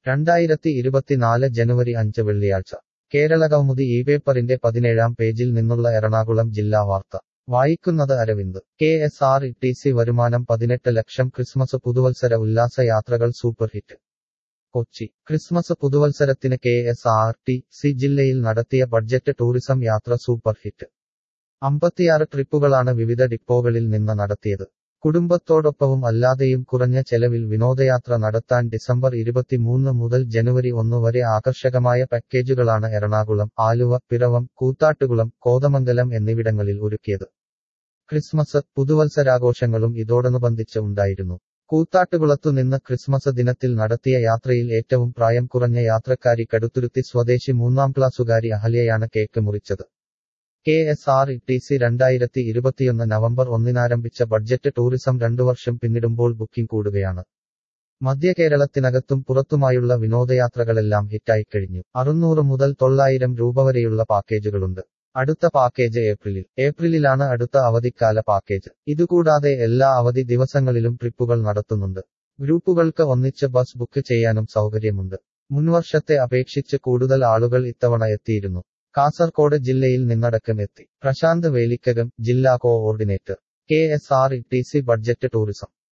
രണ്ടായിരത്തി ഇരുപത്തിനാല് ജനുവരി അഞ്ച് വെള്ളിയാഴ്ച കേരളകൗമുദി ഈ പേപ്പറിന്റെ പതിനേഴാം പേജിൽ നിന്നുള്ള എറണാകുളം ജില്ലാ വാർത്ത വായിക്കുന്നത് Aravind K S R E T C വരുമാനം പതിനെട്ട് ലക്ഷം ക്രിസ്മസ് പുതുവത്സര ഉല്ലാസ യാത്രകൾ സൂപ്പർ ഹിറ്റ് കൊച്ചി ക്രിസ്മസ് പുതുവത്സരത്തിന് K S R T C ജില്ലയിൽ നടത്തിയ ബഡ്ജറ്റ് ടൂറിസം യാത്ര സൂപ്പർ ഹിറ്റ് അമ്പത്തിയാറ് ട്രിപ്പുകളാണ് വിവിധ ഡിപ്പോകളിൽ നിന്ന് നടത്തിയത് കുടുംബത്തോടൊപ്പവും അല്ലാതെയും കുറഞ്ഞ ചെലവിൽ വിനോദയാത്ര നടത്താൻ ഡിസംബർ ഇരുപത്തിമൂന്ന് മുതൽ ജനുവരി ഒന്ന് വരെ ആകർഷകമായ പാക്കേജുകളാണ് എറണാകുളം ആലുവ പിറവം കൂത്താട്ടുകുളം കോതമംഗലം എന്നിവിടങ്ങളിൽ ഒരുക്കിയത് ക്രിസ്മസ് പുതുവത്സരാഘോഷങ്ങളും ഇതോടനുബന്ധിച്ച് ഉണ്ടായിരുന്നു കൂത്താട്ടുകുളത്തു നിന്ന് ക്രിസ്മസ് ദിനത്തിൽ നടത്തിയ യാത്രയിൽ ഏറ്റവും പ്രായം കുറഞ്ഞ യാത്രക്കാരി കടുത്തുരുത്തി സ്വദേശി മൂന്നാം ക്ലാസ്സുകാരി അഹല്യയാണ് കേക്ക് മുറിച്ചത് K S R E T C രണ്ടായിരത്തി ഇരുപത്തിയൊന്ന് നവംബർ ഒന്നിനാരംഭിച്ച ബഡ്ജറ്റ് ടൂറിസം രണ്ടു വർഷം പിന്നിടുമ്പോൾ ബുക്കിംഗ് കൂടുകയാണ് മധ്യ കേരളത്തിനകത്തും പുറത്തുമായുള്ള വിനോദയാത്രകളെല്ലാം ഹിറ്റായിക്കഴിഞ്ഞു അറുന്നൂറ് മുതൽ തൊള്ളായിരം രൂപ വരെയുള്ള പാക്കേജുകളുണ്ട് അടുത്ത പാക്കേജ് ഏപ്രിലിൽ ഏപ്രിലിലാണ് അടുത്ത അവധിക്കാല പാക്കേജ് ഇതുകൂടാതെ എല്ലാ അവധി ദിവസങ്ങളിലും ട്രിപ്പുകൾ നടത്തുന്നുണ്ട് ഗ്രൂപ്പുകൾക്ക് ഒന്നിച്ച് ബസ് ബുക്ക് ചെയ്യാനും സൗകര്യമുണ്ട് മുൻവർഷത്തെ അപേക്ഷിച്ച് കൂടുതൽ ആളുകൾ ഇത്തവണ എത്തിയിരുന്നു കാസർകോട് ജില്ലയിൽ നിന്നടക്കം എത്തി പ്രശാന്ത് വേലിക്കകം ജില്ലാ coordinator K S R E T C budget tourism